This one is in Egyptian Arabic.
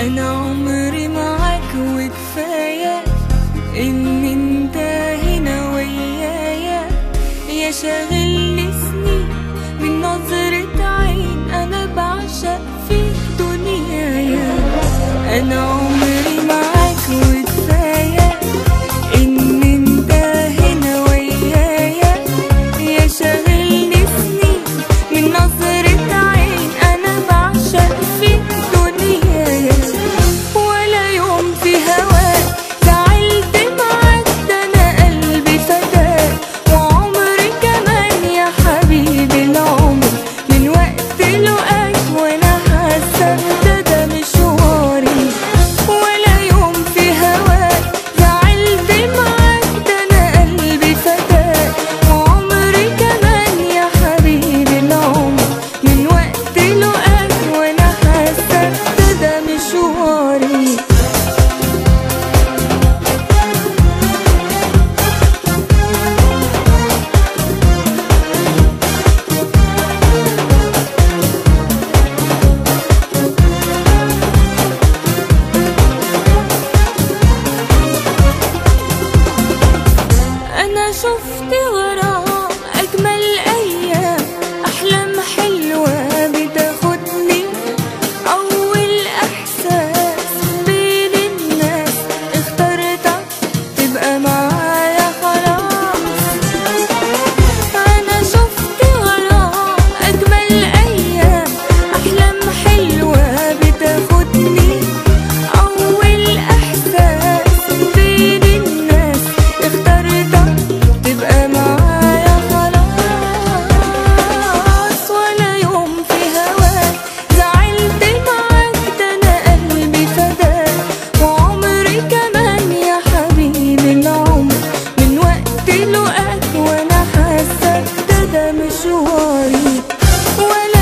انا عمري معاك وكفايه ان انت هنا ويايا يا شاغلني سنين من نظرة عين انا بعشق فيك دنيايا انا عمري معاك وكفايه ان انت هنا ويايا يا شاغلني سنين من نظرة عين انا بعشق فيك دنيايا ولا يوم في هواك زعلت معاك ده انا قلبي فداك وعمري كمان يا حبيبي العمر من وقت لقاك وانا حاسه ده ده مشواري ولا يوم في هواك زعلت معاك ده انا قلبي فداك وعمري كمان يا حبيبي العمر من وقت لقاك وانا حاسه ده ده مشواري انا شفت وراها اجمل ايام احلام حلوه بتاخدني اول احساس بين الناس اخترتك تبقى معايا خلاص انا شفت وراها اجمل ايام احلام حلوه بتاخدني اول احساس بين الناس اخترتك تبقى معايا خلاص ولا يوم في هواك زعلت معاك ده انا قلبي فداك وعمري كمان يا حبيبي العمر من وقت لقاك وانا حاسك ده ده مشواري ولا